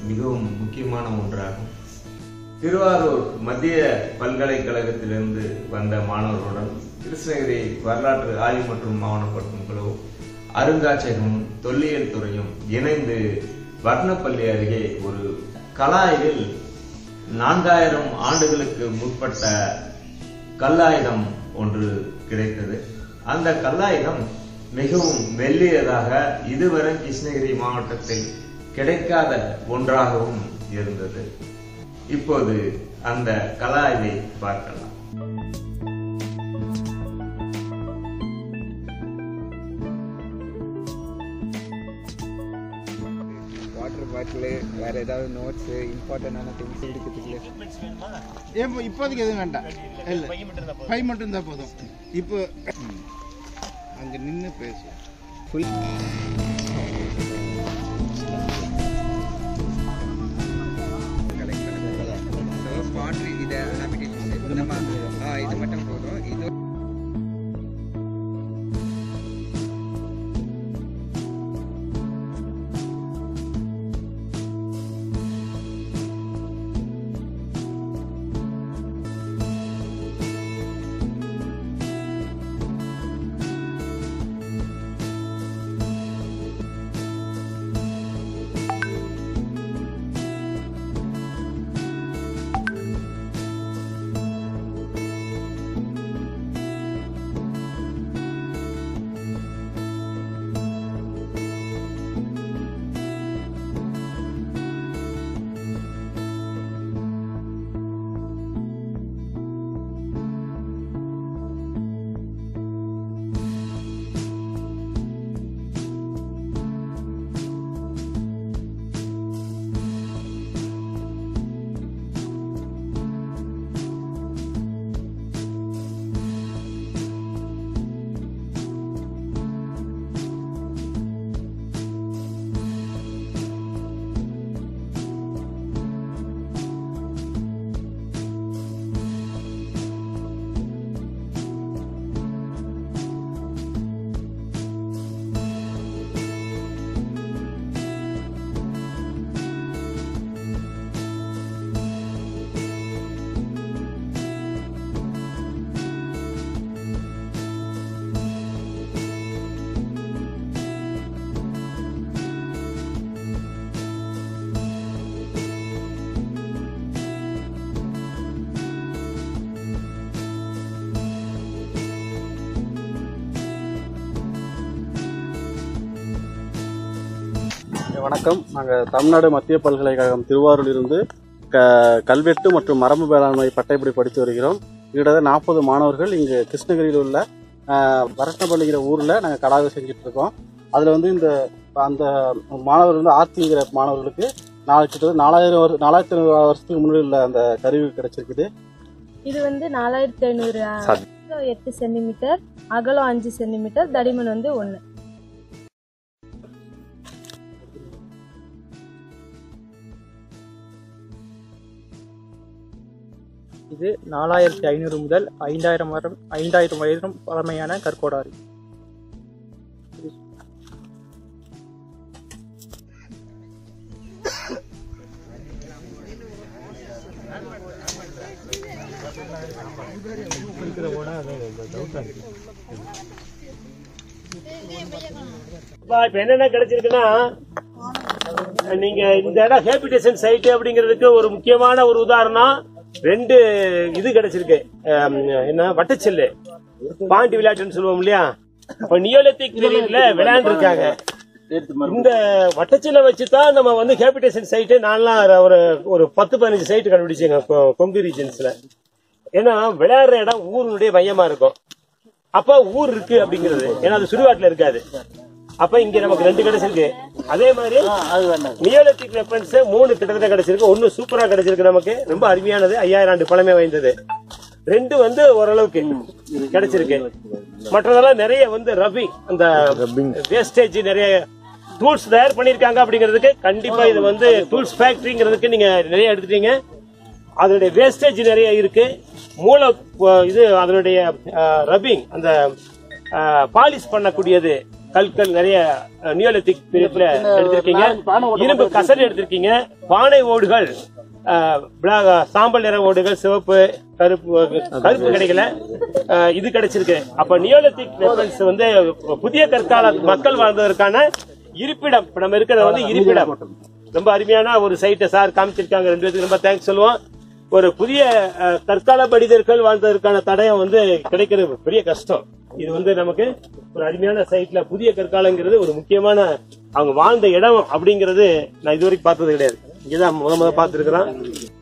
மிகவும் முக்கியமான ஒன்றாகும் திருவாரூர் மத்திய பல்கலைக்கழகத்திலிருந்து வந்த மாணவர்களுடன் கிருஷ்ணகிரி வரலாற்று ஆய்வு மற்றும் ஆவணப்படுத்தும் குழு அருங்காட்சியகமும் தொல்லியல் துறையும் இணைந்து வர்ணப்பள்ளி அருகே ஒரு கலாயில் நான்காயிரம் ஆண்டுகளுக்கு முற்பட்ட கல்லாயுதம் ஒன்று கிடைத்தது அந்த கல்லாயுதம் மிகவும் மெல்லியதாக இதுவரை கிருஷ்ணகிரி மாவட்டத்தில் கிடைக்காத ஒன்றாகவும் இருந்தது இப்போது அந்த கலாய்வை பார்க்கலாம் வாட்டர் பாட்டிலு வேற ஏதாவது நோட்ஸ் இம்பார்ட்டன்டான திங்ஸ் எடுக்கிறதுக்கு ஏன் இப்போதைக்கு எதுவும் வேண்டாம் இல்லை ஃபைவ் மட்டும் இருந்தால் போதும் இப்போ அங்கே நின்று பேசு ஃபுல் பாட்ரி இதை ஹேபிடேஷன் நம்ம ஆ, இது மட்டும் போதும் இது வணக்கம் நாங்கள் தமிழ்நாடு மத்திய பல்கலைக்கழகம் திருவாரூரிலிருந்து க கல்வெட்டு மற்றும் மரபு வேளாண்மை பட்டைப்படி படித்து வருகிறோம் கிட்டத்தட்ட நாற்பது மாணவர்கள் இங்கு கிருஷ்ணகிரியில் உள்ள வரட்டப்பள்ளிங்கிற ஊரில் நாங்கள் கடாக செஞ்சுட்டு இருக்கோம் அதில் வந்து இந்த அந்த மாணவர் வந்து ஆர்த்திங்கிற மாணவர்களுக்கு நாலு கிட்டத்தட்ட நாலாயிரம் வருஷம் நாலாயிரத்தி ஐநூறு வருஷத்துக்கு முன்னாடி உள்ள அந்த கருவி கிடைச்சிருக்குது இது வந்து நாலாயிரத்தி ஐநூறு எட்டு சென்டிமீட்டர் அகலம் அஞ்சு சென்டிமீட்டர் தடிமன் வந்து ஒன்று இது நாலாயிரத்தி ஐநூறு முதல் ஐந்தாயிரம் வரும் ஐந்தாயிரம் வயதும் பழமையான கற்கோடாரி இப்ப இப்ப என்னென்ன கிடைச்சிருக்குன்னா நீங்க இந்த இடம் ஹேபிடேஷன் சைட் அப்படிங்கிறதுக்கு ஒரு முக்கியமான ஒரு உதாரணம் ரெண்டு இது கிடைச்சிருக்கு அம், என்ன வட்டச்சில்லு பாண்டி விளையாட்டுன்னு சொல்லுவோம் இல்லையா இப்ப நியோலித்திக் பீரியட்ல விளையாண்டு இருக்காங்க இந்த வட்டச்சில வச்சுதான் நம்ம வந்து ஹேபிடேஷன் சைட்டு நான்லாம் ஒரு ஒரு பத்து பதினஞ்சு சைட்டு கண்டுபிடிச்சேங்க கொ- கொங்கு ரீஜன்ஸ்ல ஏன்னா விளையாடுற இடம் ஊருடைய மையமா இருக்கும் அப்ப ஊர் இருக்கு அப்படிங்கிறது ஏன்னா அது சுடுகாட்டுல இருக்காது அப்ப இங்க நமக்கு ரெண்டு கிடைச்சிருக்கு அதே மாதிரி நியோலித்திக் வெப்பன்ஸ் மூணு கிட்டத்தட்ட கிடைச்சிருக்கு ஒன்னு சூப்பரா கிடைச்சிருக்கு நமக்கு ரொம்ப அருமையானது ஐயாயிரம் ஆண்டு பழமை வாய்ந்தது ரெண்டு வந்து ஓரளவுக்கு கிடைச்சிருக்கு மற்றதெல்லாம் நிறைய வந்து ரபிங் அந்த வேஸ்டேஜ் நிறைய டூல்ஸ் தயார் பண்ணிருக்காங்க அப்படிங்கிறதுக்கு கண்டிப்பா இது வந்து டூல்ஸ் ஃபேக்டரிங்கிறதுக்கு நீங்க நிறைய எடுத்துட்டீங்க அதனுடைய வேஸ்டேஜ் நிறைய இருக்கு மூல அஹ், இது அதனுடைய ரபிங் அந்த பாலிஷ் பண்ணக்கூடியது கற்கள் நிறைய நியோலித்திக் பிரிப்புல எடுத்திருக்கீங்க இரும்பு கசடு எடுத்திருக்கீங்க பானை ஓடுகள் அஹ், black- சாம்பல் நிற ஓடுகள் சிவப்பு கருப்பு கருப்பு கிடைக்கல அஹ், இது கிடைச்சிருக்கு அப்ப நியோலித்திக் வெப்பன்ஸ் வந்து புதிய கற்கால மக்கள் வாழ்ந்ததற்கான இருப்பிடம் இப்ப நம்ம இருக்கிறது வந்து இருப்பிடம் ரொம்ப அருமையான ஒரு சைட்டை சார் காமிச்சிருக்காங்க ரெண்டு பேருக்கு ரொம்ப தேங்க்ஸ் சொல்லுவோம் ஒரு புதிய அஹ், கற்கால படிதர்கள் வாழ்ந்ததற்கான தடயம் வந்து கிடைக்கிறது பெரிய கஷ்டம் இது வந்து நமக்கு ஒரு அருமையான சைட்ல புதிய கற்காலங்கிறது ஒரு முக்கியமான அவங்க வாழ்ந்த இடம் அப்படிங்கிறது நான் இதுவரைக்கும் பார்த்தது கிடையாது இங்கதான் முத முத பார்த்துருக்கிறோம்